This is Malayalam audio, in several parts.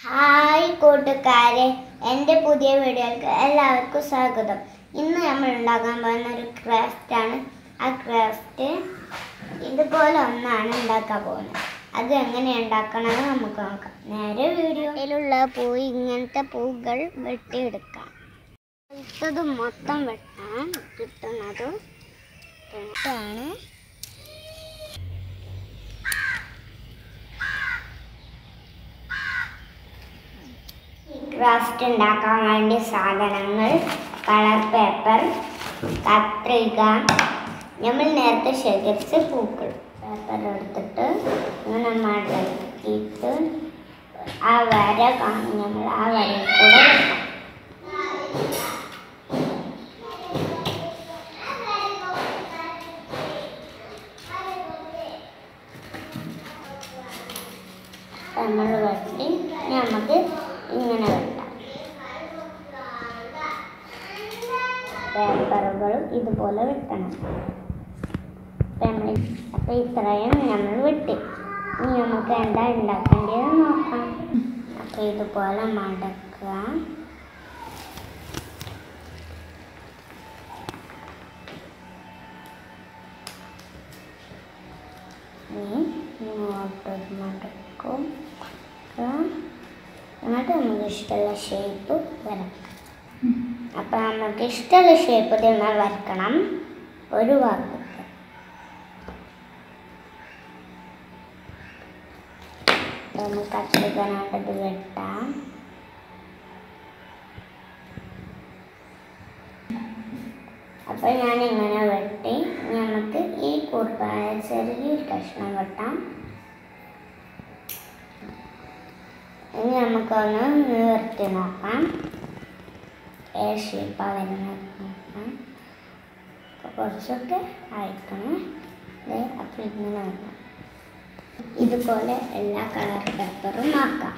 ഹായ് കൂട്ടുകാരെ എൻ്റെ പുതിയ വീഡിയോക്ക് എല്ലാവർക്കും സ്വാഗതം ഇന്ന് നമ്മൾ ഉണ്ടാക്കാൻ പോകുന്ന ഒരു ക്രാഫ്റ്റ് ആണ് ആ ക്രാഫ്റ്റ് ഇതുപോലെ ഒന്നാണ് ഉണ്ടാക്കാൻ പോകുന്നത് അത് എങ്ങനെ ഉണ്ടാക്കണമെന്ന് നമുക്ക് നോക്കാം നേരെ വീഡിയോയിലുള്ള പൂ ഇങ്ങനത്തെ പൂകൾ വെട്ടിയെടുക്കാം ഇത് മൊത്തം വെട്ടാൻ കിട്ടുന്നത് ഇതാണ് ക്രാഫ്റ്റ് ഉണ്ടാക്കാൻ വേണ്ടി സാധനങ്ങൾ കളർ പേപ്പർ കത്രിക നമ്മൾ നേരത്തെ ശേഖരിച്ച പൂക്കൾ പേപ്പർ എടുത്തിട്ട് ഇങ്ങനെ മടക്കിയിട്ട് ആ വര കാണും നമ്മൾ ആ വരയിൽ കൂടെ വെക്കാം നമ്മൾ വെട്ടി നമുക്ക് ഇങ്ങനെ വെട്ടാം പേപ്പറുകളും ഇതുപോലെ വെട്ടണം നമ്മൾ അപ്പം ഇത്രയും നമ്മൾ വെട്ടി ഇനി നമുക്ക് എന്താ ഉണ്ടാക്കേണ്ടത് നോക്കാം അപ്പം ഇതുപോലെ മടക്കുക ഇനി ഇങ്ങോട്ട് മടക്കും എന്നിട്ട് നമുക്ക് ഇഷ്ടമുള്ള ഷേപ്പ് വരക്കാം അപ്പം നമുക്ക് ഇഷ്ടമുള്ള ഷേപ്പ് നമ്മൾ വരക്കണം ഒരു ഭാഗത്ത് നമുക്ക് കത്തിരിക്കാനായിട്ടത് വെട്ടാം അപ്പോൾ ഞാൻ ഇങ്ങനെ വെട്ടി ഇനി നമുക്ക് ഈ കുറുപ്പായ ചെറിയൊരു കഷ്ണം വെട്ടാം ഇനി നമുക്കൊന്ന് നിവർത്തി നോക്കാം എ ഷേപ്പാണ് വരുന്നത് നോക്കാം അപ്പോൾ കുറച്ചൊക്കെ അയക്കണം ദേ അപ്പോൾ ഇങ്ങനെ വരണം ഇതുപോലെ എല്ലാ കളർ പേപ്പറും ആക്കാം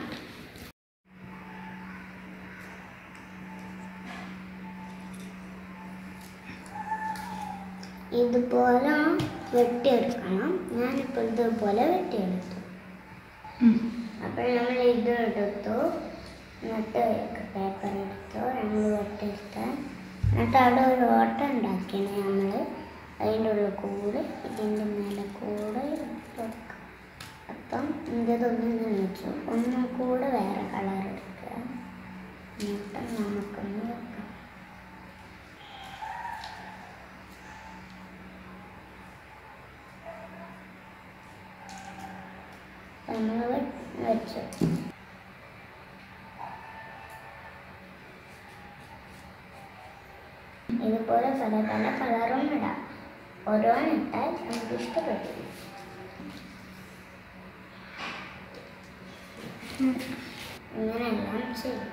ഇതുപോലെ വെട്ടിയെടുക്കണം ഞാനിപ്പോൾ ഇതുപോലെ വെട്ടിയെടുത്തു അപ്പോൾ നമ്മൾ ഇത് എടുത്തു എന്നിട്ട് പേപ്പർ എടുത്തു നമ്മൾ വെട്ടിയെടുത്ത് എന്നിട്ട് അവിടെ ഒരു ഓട്ട ഉണ്ടാക്കിയാണ് നമ്മൾ അതിൻ്റെ ഉള്ളിൽ കൂടെ ഇതിൻ്റെ മേലെ കൂടെ ഇട്ട് വെക്കാം അപ്പം ഇതൊന്നും വെച്ചു ഒന്നും കൂടെ വേറെ കളർ എടുക്കുക എന്നിട്ട് നമുക്കൊന്ന് വെക്കാം നമ്മൾ വെച്ചു ഇതുപോലെ പല പല കളറും ഇടാം ഓരോന്നിട്ടാൽ നമുക്ക് ഇഷ്ടപ്പെട്ടു ഇങ്ങനെയെല്ലാം ചെയ്യും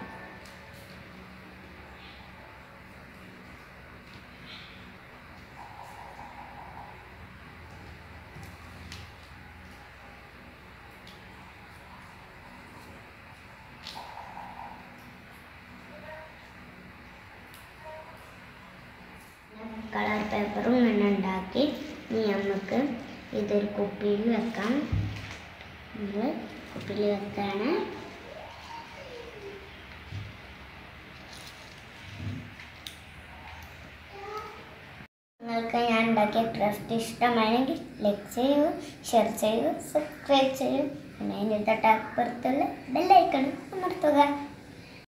കളർ പേപ്പറും ഇങ്ങനെ ഉണ്ടാക്കി ഇനി നമുക്ക് ഇതൊരു കുപ്പിയിൽ വെക്കാം നമ്മൾ കുപ്പിയിൽ വെക്കാണ് നിങ്ങൾക്ക് ഞാൻ ഉണ്ടാക്കിയ ക്രാഫ്റ്റ് ഇഷ്ടമാണെങ്കിൽ ലൈക്ക് ചെയ്യൂ ഷെയർ ചെയ്യൂ സബ്സ്ക്രൈബ് ചെയ്യൂ പിന്നെ അതിൻ്റെ തൊട്ടപ്പുറത്തുള്ള ബെല്ലൈക്കൺ അമർത്തുക